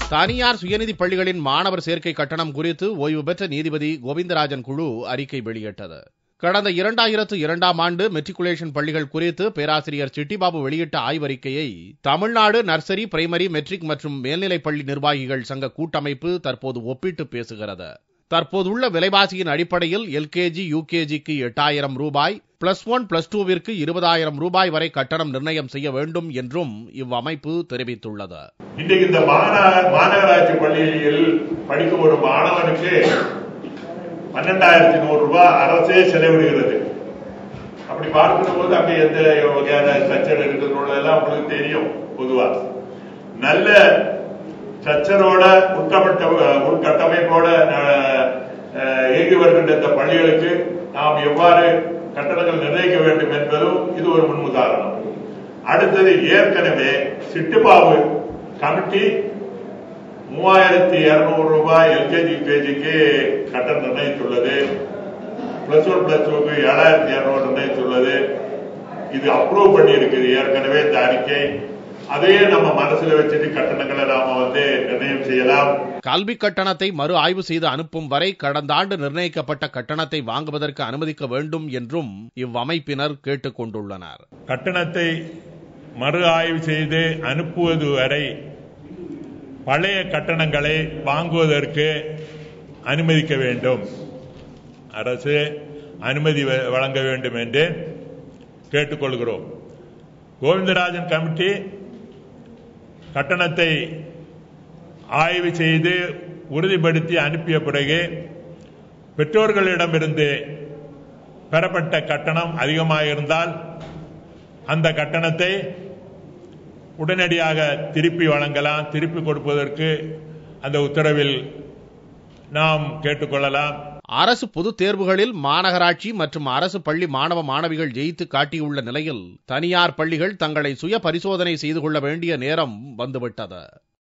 தனியார் சுயநிதி பள்ளிகளின் மாணவர் சேர்க்கை கட்டணம் குறித்து ஓய்வு பெற்ற நீதிபதி கோவிந்தராஜன் குழு அறிக்கை வெளியிட்டது கடந்த இரண்டாயிரத்து இரண்டாம் ஆண்டு மெட்ரிகுலேஷன் பள்ளிகள் குறித்து பேராசிரியர் சிட்டிபாபு வெளியிட்ட ஆய்வறிக்கையை தமிழ்நாடு நர்சரி பிரைமரி மெட்ரிக் மற்றும் மேல்நிலைப் பள்ளி நிர்வாகிகள் சங்க கூட்டமைப்பு தற்போது ஒப்பிட்டு பேசுகிறது தற்போதுள்ள விலைவாசியின் அடிப்படையில் எல்கேஜி யூகேஜிக்கு எட்டாயிரம் ரூபாய் பிளஸ் ஒன் பிளஸ் டூவிற்கு இருபதாயிரம் ரூபாய் வரை கட்டணம் நிர்ணயம் செய்ய வேண்டும் என்றும் இவ்வமைப்பு தெரிவித்துள்ளது இன்றைக்கு இந்த மாநகர- மாநகராட்சி பள்ளியில் படிக்கும் ஒரு மாணவனுக்கு பன்னெண்டாயிரத்தி நூறு ரூபாய் அரசே செலவிடுகிறது அப்படி பார்க்கிற போது அங்க எந்த வகையான ஸ்ட்ரக்சர் இருக்குன்றதெல்லாம் உங்களுக்கு தெரியும் பொதுவா நல்ல ஸ்ட்ரக்சரோட உட்கமட்ட உள்கட்டமைப்போட அஹ், அஹ், இயங்கி வருகின்ற இந்த பள்ளிகளுக்கு நாம் எவ்வாறு கட்டணங்கள் நிர்ணயிக்க வேண்டும் என்பதும் இது ஒரு முன்னுதாரணம் அடுத்தது ஏற்கனவே சிட்டுபாவு கமிட்டி மூவாயிரத்தி இருநூறு ரூபாய் எல்கேஜி யூகேஜிக்கு கட்டணம் நிர்ணயித்துள்ளது பிளஸ் ஒன் பிளஸ் டூக்கு ஏழாயிரத்தி இருநூறு நிர்ணயித்துள்ளது இது அப்ரூவ் பண்ணி இருக்குது ஏற்கனவே இந்த அறிக்கை அதையே நம்ம மனசுல வச்சுட்டு கட்டணங்களை நாம வந்து நிர்ணயம் செய்யலாம் கல்வி கட்டணத்தை மறு ஆய்வு செய்து அனுப்பும் வரை கடந்த ஆண்டு நிர்ணயிக்கப்பட்ட கட்டணத்தை வாங்குவதற்கு அனுமதிக்க வேண்டும் என்றும் இவ்வமைப்பினர் கேட்டுக் கொண்டுள்ளனர் கட்டணத்தை மறு ஆய்வு செய்து அனுப்புவது வரை பழைய கட்டணங்களை வாங்குவதற்கு அனுமதிக்க வேண்டும் அரசு அனுமதி வ- வழங்க வேண்டும் என்று கேட்டுக்கொள்கிறோம் கோவிந்தராஜன் கமிட்டி கட்டணத்தை ஆய்வு செய்து உறுதிப்படுத்தி அனுப்பிய பிறகு பெற்றோர்களிடமிருந்து பெறப்பட்ட கட்டணம் அதிகமாக இருந்தால் அந்த கட்டணத்தை உடனடியாக திருப்பி வழங்கலாம் திருப்பி கொடுப்பதற்கு அந்த உத்தரவில் நாம் கேட்டுக்கொள்ளலாம் அரசு பொதுத் தேர்வுகளில் மாநகராட்சி மற்றும் அரசு பள்ளி மாணவ மாணவிகள் ஜெயித்து காட்டியுள்ள நிலையில் தனியார் பள்ளிகள் தங்களை சுய பரிசோதனை செய்து கொள்ள வேண்டிய நேரம் வந்துவிட்டது